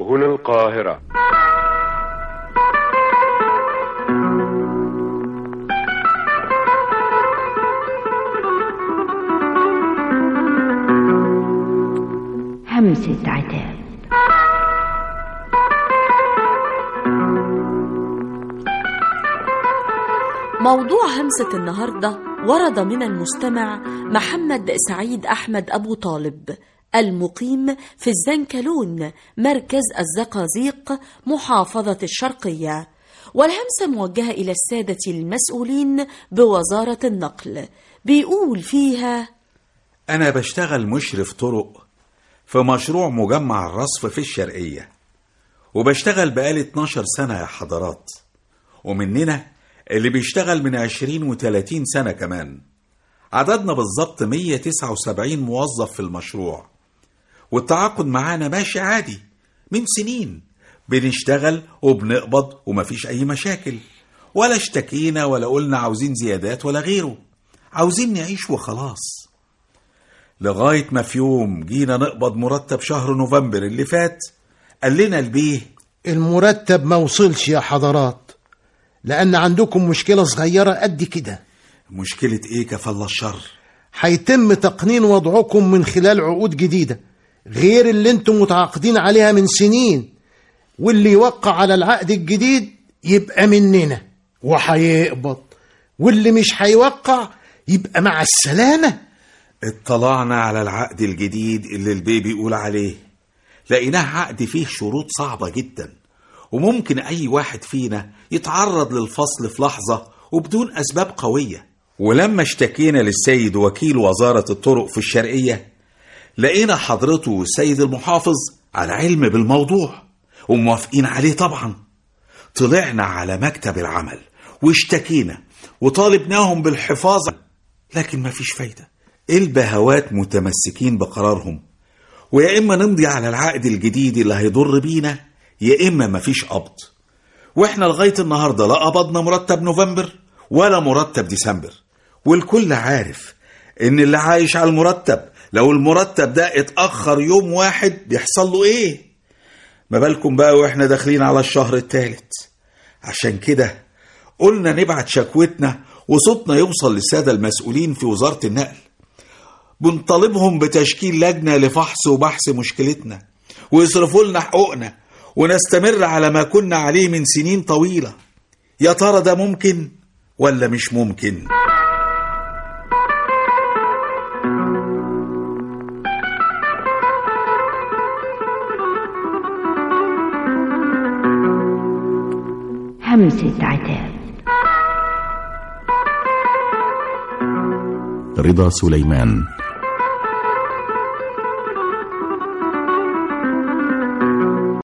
هنا القاهرة همسة عتاب موضوع همسة النهاردة ورد من المستمع محمد سعيد أحمد أبو طالب المقيم في الزنكلون مركز الزقازيق محافظة الشرقية والهمسة موجهة إلى السادة المسؤولين بوزارة النقل بيقول فيها أنا بشتغل مشرف طرق في مشروع مجمع الرصف في الشرقية وبشتغل بقالي 12 سنة يا حضرات ومننا اللي بيشتغل من 20 و30 سنة كمان عددنا بالظبط 179 موظف في المشروع والتعاقد معانا ماشي عادي من سنين بنشتغل وبنقبض ومفيش أي مشاكل ولا اشتكينا ولا قلنا عاوزين زيادات ولا غيره عاوزين نعيش وخلاص لغاية ما في يوم جينا نقبض مرتب شهر نوفمبر اللي فات قال لنا البيه المرتب ما وصلش يا حضرات لأن عندكم مشكلة صغيرة قد كده مشكلة ايه كفل الشر هيتم تقنين وضعكم من خلال عقود جديدة غير اللي انتم متعاقدين عليها من سنين واللي يوقع على العقد الجديد يبقى مننا وهيقبض واللي مش هيوقع يبقى مع السلامة اطلعنا على العقد الجديد اللي البيه بيقول عليه لقيناه عقد فيه شروط صعبة جدا وممكن أي واحد فينا يتعرض للفصل في لحظة وبدون أسباب قوية ولما اشتكينا للسيد وكيل وزارة الطرق في الشرقية لقينا حضرته والسيد المحافظ على علم بالموضوع وموافقين عليه طبعا طلعنا على مكتب العمل واشتكينا وطالبناهم بالحفاظ لكن مفيش فايدة البهوات متمسكين بقرارهم ويا إما نمضي على العقد الجديد اللي هيضر بينا يا إما مفيش قبض وإحنا لغاية النهاردة لا قبضنا مرتب نوفمبر ولا مرتب ديسمبر والكل عارف إن اللي عايش على المرتب لو المرتب ده اتأخر يوم واحد بيحصل له إيه ما بالكم بقى وإحنا داخلين على الشهر الثالث عشان كده قلنا نبعت شكوتنا وصوتنا يوصل للسادة المسؤولين في وزارة النقل بنطالبهم بتشكيل لجنة لفحص وبحث مشكلتنا ويصرفوا لنا حقوقنا ونستمر على ما كنا عليه من سنين طويلة يا ترى ده ممكن ولا مش ممكن همسة عتاب رضا سليمان